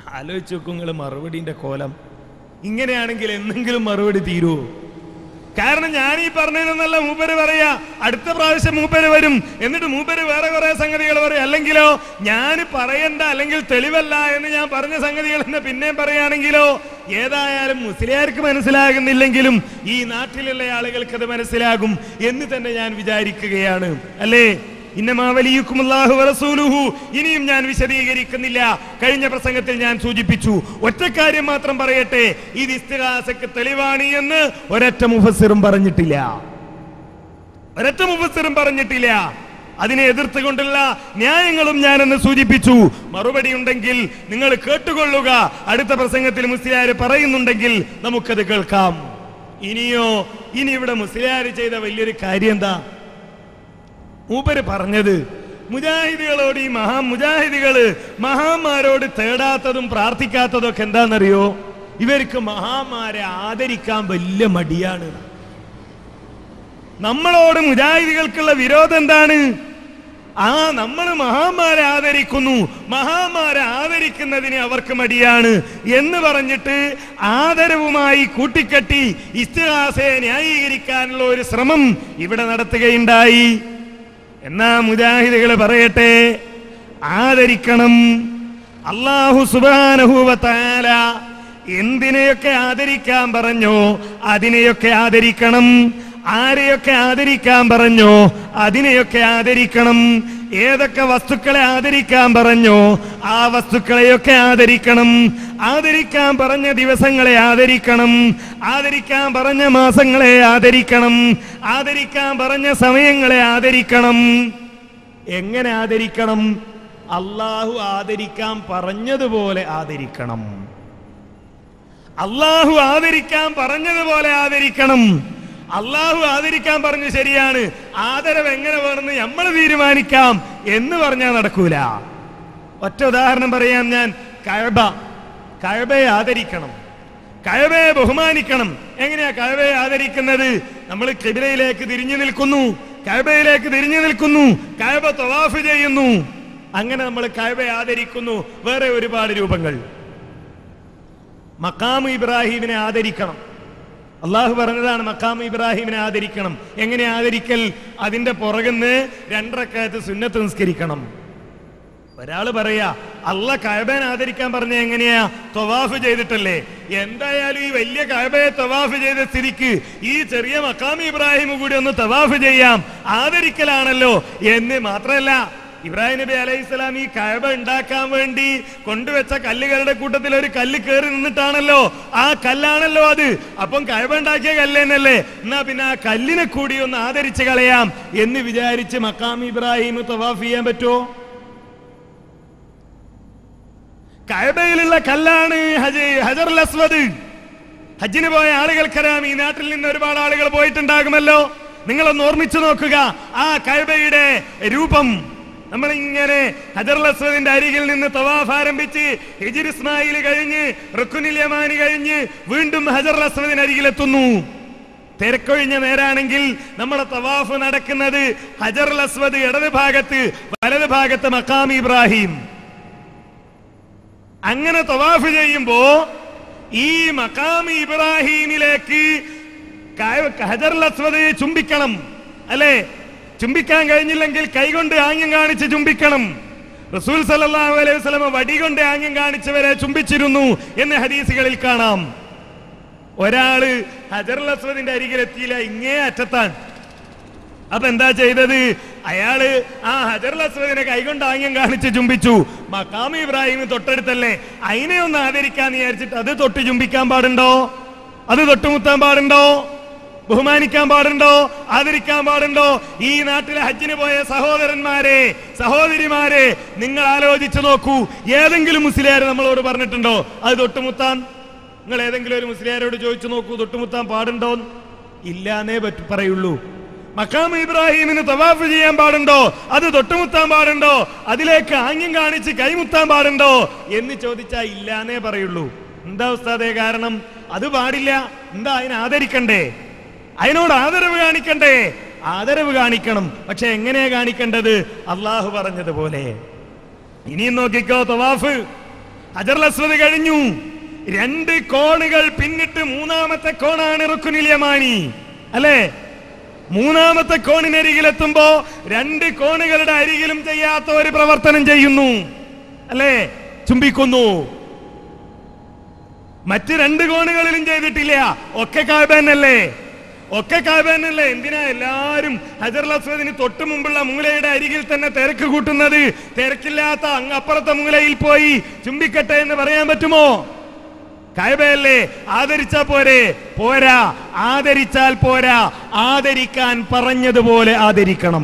ആലോചിച്ച് നോക്കും നിങ്ങൾ മറുപടിന്റെ കോലം ഇങ്ങനെയാണെങ്കിൽ എന്തെങ്കിലും മറുപടി തീരുവോ കാരണം ഞാൻ ഈ പറഞ്ഞതെന്നല്ല മൂപ്പര് പറയാ അടുത്ത പ്രാവശ്യം മൂപ്പര് വരും എന്നിട്ട് മൂപ്പര് വേറെ കുറെ സംഗതികൾ പറയും അല്ലെങ്കിലോ ഞാൻ പറയണ്ട അല്ലെങ്കിൽ തെളിവല്ല എന്ന് ഞാൻ പറഞ്ഞ സംഗതികൾ എന്ന് പിന്നെയും പറയുകയാണെങ്കിലോ ഏതായാലും മുസ്ലിയാർക്ക് മനസ്സിലാകുന്നില്ലെങ്കിലും ഈ നാട്ടിലുള്ള ആളുകൾക്ക് അത് മനസ്സിലാകും എന്ന് തന്നെ ഞാൻ വിചാരിക്കുകയാണ് അല്ലേ ഇന്നമാവലിയുക്കുമുല്ലാഹു വറസൂലുഹു ഇനിയും ഞാൻ വിശദീകരിക്കുന്നില്ല കഴിഞ്ഞ പ്രസംഗത്തിൽ ഞാൻ സൂചിപ്പിച്ചു ഒറ്റക്കാര്യം മാത്രം പറയട്ടെ ഇത് ഇസ്തിഹാസക്ക് തെളിവാണ് എന്ന് ഒരൊറ്റ മുഫസ്സിറും പറഞ്ഞിട്ടില്ല ഒരൊറ്റ മുഫസ്സിറും പറഞ്ഞിട്ടില്ല അതിനെ എതിർത്തുകൊണ്ടുള്ള ന്യായങ്ങളും ഞാനെന്ന് സൂചിപ്പിച്ചു മറുപടി ഉണ്ടെങ്കിൽ നിങ്ങൾ കേട്ടുകൊള്ളുക അടുത്ത പ്രസംഗത്തിൽ മുസ്ലിയാർ പറയുന്നുണ്ടെങ്കിൽ നമുക്കത് കേൾക്കാം ഇനിയോ ഇനി ഇവിടെ മുസ്ലിയാർ ചെയ്ത വലിയൊരു കാര്യം എന്താ മൂപ്പര് പറഞ്ഞത് മുജാഹിദികളോട് ഈ മഹാ മുജാഹിദികള് മഹാന്മാരോട് തേടാത്തതും പ്രാർത്ഥിക്കാത്തതും ഒക്കെ എന്താണെന്നറിയോ ഇവർക്ക് മഹാന്മാരെ ആദരിക്കാൻ വലിയ മടിയാണ് നമ്മളോട് മുജാഹിദികൾക്കുള്ള വിരോധം എന്താണ് ആ നമ്മൾ മഹാന്മാരെ ആദരിക്കുന്നു മഹാന്മാരെ ആദരിക്കുന്നതിന് അവർക്ക് മടിയാണ് എന്ന് പറഞ്ഞിട്ട് ആദരവുമായി കൂട്ടിക്കെട്ടി ഇസ്തിഹാസയെ ന്യായീകരിക്കാനുള്ള ഒരു ശ്രമം ഇവിടെ നടത്തുകയുണ്ടായി എന്നാ മുജാഹിദുകൾ പറയട്ടെ ആദരിക്കണം അള്ളാഹു സുബാനഹുവത്താല എന്തിനെയൊക്കെ ആദരിക്കാൻ പറഞ്ഞോ അതിനെയൊക്കെ ആദരിക്കണം ആരെയൊക്കെ ആദരിക്കാൻ പറഞ്ഞോ അതിനെയൊക്കെ ആദരിക്കണം ഏതൊക്കെ വസ്തുക്കളെ ആദരിക്കാൻ പറഞ്ഞോ ആ വസ്തുക്കളെയൊക്കെ ആദരിക്കണം ആദരിക്കാൻ പറഞ്ഞ ദിവസങ്ങളെ ആദരിക്കണം ആദരിക്കാൻ പറഞ്ഞ മാസങ്ങളെ ആദരിക്കണം ആദരിക്കാൻ പറഞ്ഞ സമയങ്ങളെ ആദരിക്കണം എങ്ങനെ ആദരിക്കണം അള്ളാഹു ആദരിക്കാൻ പറഞ്ഞതുപോലെ ആദരിക്കണം അള്ളാഹു ആദരിക്കാൻ പറഞ്ഞതുപോലെ ആദരിക്കണം അള്ളാഹു ആദരിക്കാൻ പറഞ്ഞു ശരിയാണ് ആദരവ് എങ്ങനെ വേണമെന്ന് നമ്മൾ തീരുമാനിക്കാം എന്ന് പറഞ്ഞാൽ നടക്കൂല ഒറ്റ ഉദാഹരണം പറയാം ഞാൻ കഴബ കഴബയെ ആദരിക്കണം കഴബയെ ബഹുമാനിക്കണം എങ്ങനെയാ കഴബയെ ആദരിക്കുന്നത് നമ്മൾ കിബിലയിലേക്ക് തിരിഞ്ഞു നിൽക്കുന്നു കഴബയിലേക്ക് തിരിഞ്ഞു നിൽക്കുന്നു കഴബ തവാഫ് ചെയ്യുന്നു അങ്ങനെ നമ്മൾ കഴബയെ ആദരിക്കുന്നു വേറെ ഒരുപാട് രൂപങ്ങൾ മക്കാമ് ഇബ്രാഹിമിനെ ആദരിക്കണം അള്ളാഹു പറഞ്ഞതാണ് മക്കാമ് ഇബ്രാഹിമിനെ ആദരിക്കണം എങ്ങനെ ആദരിക്കൽ അതിന്റെ പുറകുന്ന് രണ്ടരക്കാലത്ത് സുന്നത്ത് നിസ്കരിക്കണം ഒരാള് പറയാ അല്ല കഴബേനെ ആദരിക്കാൻ പറഞ്ഞ എങ്ങനെയാ തൊവാഫ് ചെയ്തിട്ടല്ലേ എന്തായാലും ഈ വലിയ കഴബയെ തൊവാഫ് ചെയ്ത സ്ഥിതിക്ക് ഈ ചെറിയ മക്കാമി ഇബ്രാഹിം കൂടി ഒന്ന് തവാഫ് ചെയ്യാം ആദരിക്കലാണല്ലോ എന്ന് മാത്രമല്ല ഇബ്രാഹിം നബി അലൈഹി സ്വലാം ഈ കഴബ ഉണ്ടാക്കാൻ വേണ്ടി കൊണ്ടുവച്ച കല്ലുകളുടെ കൂട്ടത്തിൽ ഒരു കല്ല് കയറി നിന്നിട്ടാണല്ലോ ആ കല്ലാണല്ലോ അത് അപ്പം കഴബ ഉണ്ടാക്കിയ കല്ല് തന്നെയല്ലേ എന്നാ പിന്നെ ആ കല്ലിനെ കൂടി ഒന്ന് ആദരിച്ച് കളയാം എന്ന് വിചാരിച്ച് മക്കാം ഇബ്രാഹിം തവാഫ് ചെയ്യാൻ പറ്റുമോ കഴബയിലുള്ള കല്ലാണ് ഹജ് ഹജറുൽ അസ്വദ് ഹജ്ജിന് പോയ ആളുകൾക്കറിയാം ഈ നാട്ടിൽ നിന്ന് ഒരുപാട് ആളുകൾ പോയിട്ടുണ്ടാകുമല്ലോ നിങ്ങളൊന്ന് ഓർമ്മിച്ചു നോക്കുക ആ കഴബയുടെ രൂപം നമ്മൾ ഇങ്ങനെ ഹജറുൽ അസ്വദിന്റെ അരികിൽ നിന്ന് തവാഫ് ആരംഭിച്ച് ഹിജിർ ഇസ്മായിൽ കഴിഞ്ഞ് റുക്കുനിൽ യമാനി കഴിഞ്ഞ് വീണ്ടും ഹജറുൽ അസ്വദിന് അരികിലെത്തുന്നു തിരക്കൊഴിഞ്ഞ നേരാണെങ്കിൽ നമ്മുടെ തവാഫ് നടക്കുന്നത് ഹജറുൽ അസ്വദ് ഇടത് ഭാഗത്ത് വലത് ഭാഗത്ത് മക്കാം ഇബ്രാഹിം അങ്ങനെ തവാഫ് ചെയ്യുമ്പോ ഈ മക്കാമി ഇബ്രാഹീമിലേക്ക് കായ- ഹജറുൽ അസ്വദ് ചുംബിക്കണം അല്ലേ ചുംബിക്കാൻ കഴിഞ്ഞില്ലെങ്കിൽ കൈകൊണ്ട് ആംഗ്യം കാണിച്ച് ചുംബിക്കണം റസൂൽ സല്ലല്ലാഹു അലൈഹി വസല്ലമ വടി കൊണ്ട് ആംഗ്യം കാണിച്ചവരെ ചുംബിച്ചിരുന്നു എന്ന് ഹദീസുകളിൽ കാണാം ഒരാള് ഹജറുൽ അസ്വദിന്റെ അരികിൽ എത്തിയില്ല ഇങ്ങേ അറ്റത്താണ് അപ്പൊ എന്താ ചെയ്തത് അയാള് ആ ഹജറുൽ അസ്വദിനെ കൈകൊണ്ട് ആംഗ്യം കാണിച്ച് ചുംബിച്ചു മക്കാമി ഇബ്രാഹിം തൊട്ടടുത്തല്ലേ അതിനെ ഒന്ന് ആദരിക്കാന്ന് വിചാരിച്ചിട്ട് അത് തൊട്ട് ചുംബിക്കാൻ പാടുണ്ടോ അത് തൊട്ടുമുത്താൻ പാടുണ്ടോ ബഹുമാനിക്കാൻ പാടുണ്ടോ ആദരിക്കാൻ പാടുണ്ടോ ഈ നാട്ടിലെ ഹജ്ജിന് പോയ സഹോദരന്മാരെ സഹോദരിമാരെ നിങ്ങൾ ആലോചിച്ചു നോക്കൂ ഏതെങ്കിലും മുസ്ലിയാർ നമ്മളോട് പറഞ്ഞിട്ടുണ്ടോ അത് തൊട്ടുമുത്താൻ നിങ്ങൾ ഏതെങ്കിലും ഒരു മുസ്ലിയാരോട് ചോദിച്ചു നോക്കൂ തൊട്ടുമുത്താൻ പാടുണ്ടോ ഇല്ലാന്നേ പറ്റു പറയുള്ളൂ മക്കാം ഇബ്രാഹിമിന് തവാഫ് ചെയ്യാൻ പാടുണ്ടോ അത് തൊട്ടുമുത്താൻ പാടുണ്ടോ അതിലേക്ക് ആംഗ്യം കാണിച്ച് കൈമുത്താൻ പാടുണ്ടോ എന്ന് ചോദിച്ചാൽ ഇല്ലാന്നേ പറയുള്ളൂ എന്താ ഉസ്താദേ കാരണം അത് പാടില്ല എന്താ അതിനെ ആദരിക്കണ്ടേ അതിനോട് ആദരവ് കാണിക്കണ്ടേ ആദരവ് കാണിക്കണം പക്ഷെ എങ്ങനെയാ കാണിക്കേണ്ടത് അള്ളാഹു പറഞ്ഞതുപോലെ ഇനിയും നോക്കിക്കോ തവാഫ് ഹജറുൽ അസ്വദ് കഴിഞ്ഞു രണ്ട് കോണുകൾ പിന്നിട്ട് മൂന്നാമത്തെ കോണാണ് റുക്കുനിൽ യമാനി അല്ലേ മൂന്നാമത്തെ കോണിനരികിലെത്തുമ്പോ രണ്ട് കോണുകളുടെ അരികിലും ചെയ്യാത്ത ഒരു പ്രവർത്തനം ചെയ്യുന്നു അല്ലേ ചുംബിക്കുന്നു മറ്റ് രണ്ട് കോണുകളിലും ചെയ്തിട്ടില്ല ഒക്കെ കാബാനല്ലേ ഒക്കെ കാബാനല്ലേ എന്തിനാ എല്ലാരും ഹജറുൽ അസ്വദിന് തൊട്ടു മുമ്പുള്ള മൂലയുടെ അരികിൽ തന്നെ തിരക്ക് കൂട്ടുന്നത് തിരക്കില്ലാത്ത അങ്ങപ്പുറത്തെ മൂലയിൽ പോയി ചുംബിക്കട്ടെ എന്ന് പറയാൻ പറ്റുമോ കായബയല്ലേ ആദരിച്ചാ പോരെ പോരാ ആദരിച്ചാൽ പോരാ ആദരിക്കാൻ പറഞ്ഞതുപോലെ ആദരിക്കണം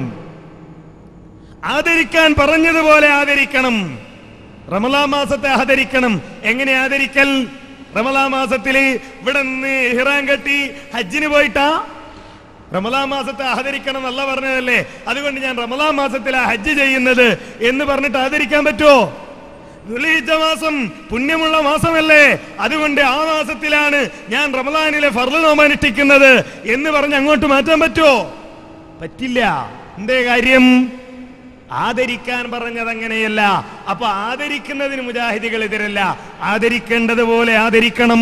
ആദരിക്കാൻ പറഞ്ഞതുപോലെ ആദരിക്കണം റമലാ മാസത്തെ ആദരിക്കണം എങ്ങനെ ആദരിക്കൽ റമലാ മാസത്തില് ഇവിടെ നിന്ന് ഹിറാൻ കെട്ടി ഹജ്ജിന് പോയിട്ടാ റമലാ മാസത്തെ ആദരിക്കണം എന്നല്ല പറഞ്ഞതല്ലേ അതുകൊണ്ട് ഞാൻ റമലാ മാസത്തിലാ ഹജ്ജ് ചെയ്യുന്നത് എന്ന് പറഞ്ഞിട്ട് ആദരിക്കാൻ പറ്റുമോ ദുൽഹിജ്ജ മാസം പുണ്യമുള്ള മാസമല്ലേ അതുകൊണ്ട് ആ മാസത്തിലാണ് ഞാൻ റമലാനിലെ ഫർള് നോമ്പ് അനുഷ്ഠിക്കുന്നത് എന്ന് പറഞ്ഞ് അങ്ങോട്ട് മാറ്റാൻ പറ്റുമോ പറ്റില്ല എന്തേ കാര്യം ആദരിക്കാൻ പറഞ്ഞത് അങ്ങനെയല്ല അപ്പൊ ആദരിക്കുന്നതിന് മുജാഹിദികൾ എതിരല്ല ആദരിക്കേണ്ടതുപോലെ ആദരിക്കണം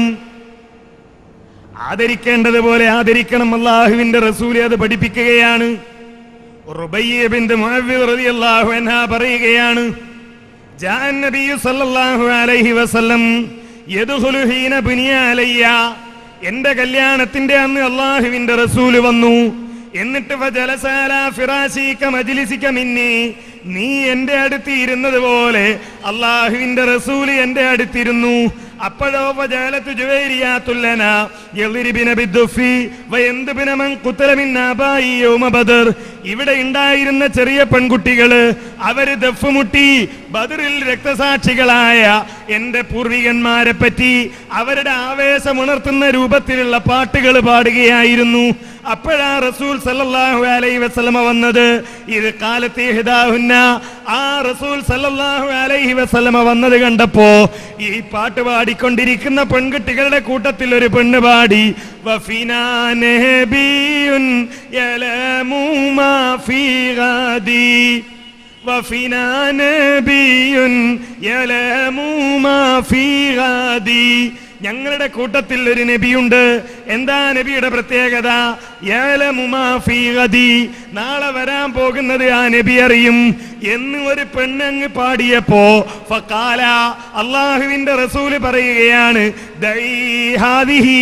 ആദരിക്കേണ്ടതുപോലെ ആദരിക്കണം അള്ളാഹുവിന്റെ റസൂല് അത് പഠിപ്പിക്കുകയാണ് റുബയ്യ ബിന്ത് മുഅവ്വിദ് റളിയല്ലാഹു അൻഹ പറയുകയാണ് جاء النبي صلى الله عليه وسلم يدخل حين بني علي എന്റെ കല്യാണത്തിന്റെ അന്ന് അള്ളാഹുവിന്റെ റസൂല് വന്നു എന്നിട്ട് ഫജലസ അലാ ഫിറാശിക മജ്ലിസിക മിന്നി നീ എന്റെ അടുത്ത് ഇരുന്നത് പോലെ അള്ളാഹുവിന്റെ റസൂല് എന്റെ അടുത്തിരുന്നു അപ്പോഴോ ഫജാലത്ത് ജുവൈരിയാത്തുല്ലന യളിരിബിന ബിദ്ദുഫി വയന്തുബിന മൻ ഖുതല മിൻ ആബായി യൗമ ബദർ ഇവിടെ ഉണ്ടായിരുന്ന ചെറിയ പെൺകുട്ടികള് അവര് ദഫ് മുട്ടി ബദറിൽ രക്തസാക്ഷികളായ എന്റെ പൂർവികന്മാരെ പറ്റി അവരുടെ ആവേശമുണർത്തുന്ന രൂപത്തിലുള്ള പാട്ടുകൾ പാടുകയായിരുന്നു അപ്പോഴാ റസൂൽ സല്ലല്ലാഹു അലൈഹി വസല്ലമ വന്നത് ഇത് കാലത്തെ ഹിദാഹുന്ന ആ റസൂൽ സല്ലല്ലാഹു അലൈഹി വസല്ലമ വന്നത് കണ്ടപ്പോ ഈ പാട്ട് പാടിക്കൊണ്ടിരിക്കുന്ന പെൺകുട്ടികളുടെ കൂട്ടത്തിൽ ഒരു പെണ്ണ് പാടി വഫീനാ നബിയുൻ യലമു മാ ഫീ ഗാദി وفينا نبي يعلم ما في غادي ഞങ്ങളുടെ കൂട്ടത്തിൽ ഒരു നബിയുണ്ട് എന്താ നബിയുടെ പ്രത്യേകത യഅലമു മാ ഫീ ഗദി. നാളെ വരാൻ പോകുന്നത് ആ നബി അറിയും എന്ന് ഒരു പെണ്ണങ്ങ് പാടിയപ്പോ ഫക്കാല അള്ളാഹുവിന്റെ റസൂല് പറയുകയാണ് ദഈ ഹാദിഹി.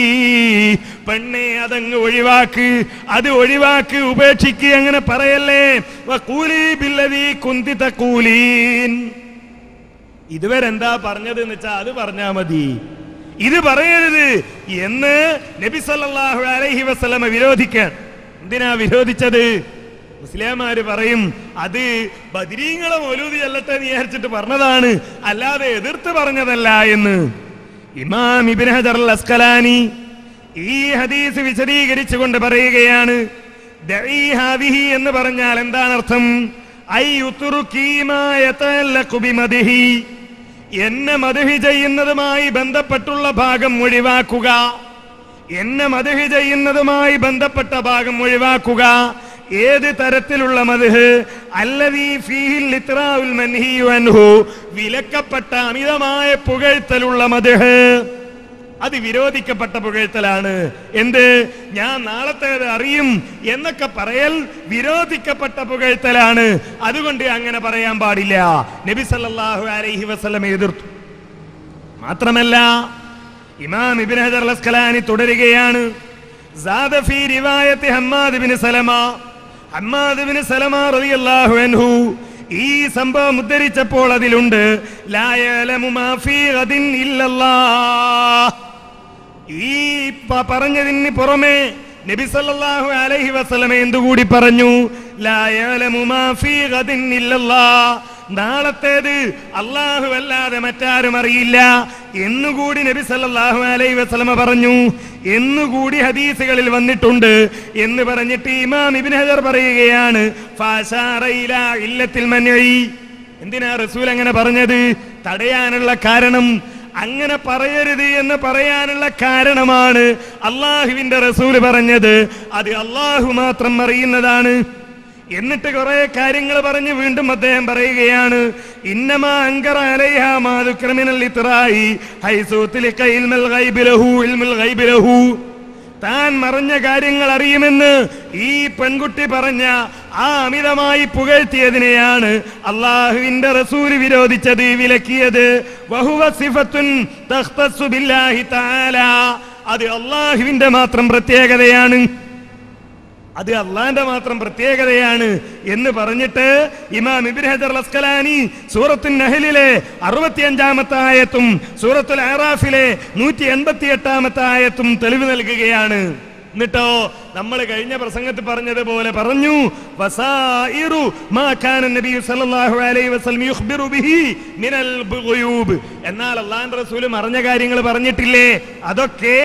പെണ്ണെ അതങ്ങ് ഒഴിവാക്ക് അത് ഒഴിവാക്ക് ഉപേക്ഷിക്ക് അങ്ങനെ പറയല്ലേ വഖൂലി ബില്ലദീ കുന്തി തഖൂലീൻ ഇതുവരെ എന്താ പറഞ്ഞത് എന്ന് വെച്ചാ അത് പറഞ്ഞാ മതി ഇത് പറയരുത് എന്ന് നബി സല്ലല്ലാഹു അലൈഹി വസല്ലമ വിരോധിക്കാൻ എന്തിനാ വിരോധിച്ചത് മുസ്ലിംമാര് പറയും അത് ബദരീങ്ങളെ മൗലൂദി ചെല്ലട്ടെ എന്ന് വിചാരിച്ചിട്ട് പറഞ്ഞതാണ് അല്ലാതെ എതിർത്ത് പറഞ്ഞതല്ല എന്ന് ഇമാം ഇബ്നു ഹജർ അൽ അസ്കലാനി ഈ ഹദീസ് വിശദീകരിച്ചുകൊണ്ട് പറയുകയാണ് ദഈ ഹാദിഹി എന്ന് പറഞ്ഞാൽ എന്താണ് അർത്ഥം ഐ ഉത്തുറുക്കീ മാ യതഅല്ലഖു ബിമദിഹി എന്നെ മദഹി ചെയ്യുന്നതുമായി ബന്ധപ്പെട്ടുള്ള ഭാഗം ഒഴിവാക്കുക എന്നെ മദഹി ചെയ്യുന്നതുമായി ബന്ധപ്പെട്ട ഭാഗം ഒഴിവാക്കുക ഏത് തരത്തിലുള്ള മദ്ഹ് അല്ലദീ ഫീഹിൽ ഇത്റാഉൽ മൻഹിയു അൻഹു വിലക്കപ്പെട്ട അമിതമായ പുകഴ്ത്തലുള്ള മദ്ഹ് അത് വിരോധിക്കപ്പെട്ട പുകഴ്ത്തലാണ് എന്ത് ഞാൻ നാളത്തേത് അറിയും എന്നൊക്കെ പറയൽ വിരോധിക്കപ്പെട്ട പുകഴ്ത്തലാണ് അതുകൊണ്ട് അങ്ങനെ പറയാൻ പാടില്ല നബി സല്ലല്ലാഹു അലൈഹി വസല്ലം എതിർത്തു മാത്രമല്ല ഇമാം ഇബ്നു ഹജർ അൽ അസ്കലാനി തുടരുകയാണ് സാദ ഫീ റിവായത്തി Hammad bin Salama Hammad bin Salama റളിയല്ലാഹു അൻഹു ഈ സംഭവം ഉദ്ധരിച്ചപ്പോൾ അതിലുണ്ട് ലാ യഅലമു മാ ഫീ ഗദിൻ ഇല്ലല്ലാഹ് ഈ പ- പറഞ്ഞതിന് പുറമെ നബി സല്ലല്ലാഹു അലൈഹി വസല്ലമ എന്തുകൂടി പറഞ്ഞു ലാ യഅലമു മാ ഫീ ഗദിൻ ഇല്ലല്ലാഹ് നാളത്തേത് അള്ളാഹു അല്ലാതെ മറ്റാരും അറിയില്ല എന്നുകൂടി നബി സല്ലല്ലാഹു അലൈഹി വസല്ലമ പറഞ്ഞു എന്നുകൂടി ഹദീസുകളിൽ വന്നിട്ടുണ്ട് എന്ന് പറഞ്ഞിട്ട് ഇമാം ഇബ്നു ഹജർ പറയുകയാണ് ഫാശാറ ഇലാ ഇല്ലത്തിൽ മൻഇ എന്തിനാ റസൂൽ അങ്ങനെ പറഞ്ഞത് തടയാനുള്ള കാരണം അങ്ങനെ പറയരുത് എന്ന് പറയാനുള്ള കാരണമാണ് അള്ളാഹുവിന്റെ റസൂല് പറഞ്ഞത് അത് അള്ളാഹു മാത്രം അറിയുന്നതാണ് എന്നിട്ട് കുറെ കാര്യങ്ങൾ പറഞ്ഞ് വീണ്ടും അദ്ദേഹം പറയുകയാണ് ഇന്നമാ അങ്കറ അലൈഹ മാ ദുക്ര മിനൽ ഇത്റായി ഹൈസു തിലിക ഇൽമുൽ ഗൈബി ലഹു ഇൽമുൽ ഗൈബി ലഹു താൻ മറഞ്ഞ കാര്യങ്ങൾ അറിയുമെന്ന് ഈ പെൺകുട്ടി പറഞ്ഞ ആ അമിതമായി പുകഴ്ത്തിയതിനെയാണ് അള്ളാഹുവിന്റെ റസൂല് വിരോധിച്ചത് വിലക്കിയത് വഹുവ സിഫത്തുൻ തഖ്തസ്സു ബില്ലാഹി തആല അത് അള്ളാഹുവിന്റെ മാത്രം പ്രത്യേകതയാണ് അത് അള്ളാന്റെ മാത്രം പ്രത്യേകതയാണ് എന്ന് പറഞ്ഞിട്ട് ഇമാം ഇബ്ൻ ഹജർ അസ്കലാനി സൂറത്തുൽ നഹലിലെ അറുപത്തിയഞ്ചാമത്തെ ആയത്തും സൂറത്തുൽ ആറാഫിലെ നൂറ്റി എൺപത്തി എട്ടാമത്തെ ആയത്തും തെളിവ് നൽകുകയാണ് എന്നിട്ടോ നമ്മൾ കഴിഞ്ഞ പ്രസംഗത്തിൽ പറഞ്ഞതുപോലെ പറഞ്ഞു വസായിറു മാ കാന നബി സല്ലല്ലാഹു അലൈഹി വസല്ലം യുഖ്ബിറു ബിഹി മിനൽ ഗുയൂബ് എന്നാൽ അള്ളാഹുവിന്റെ റസൂൽ മറഞ്ഞ കാര്യങ്ങൾ പറഞ്ഞിട്ടില്ലേ അതൊക്കെ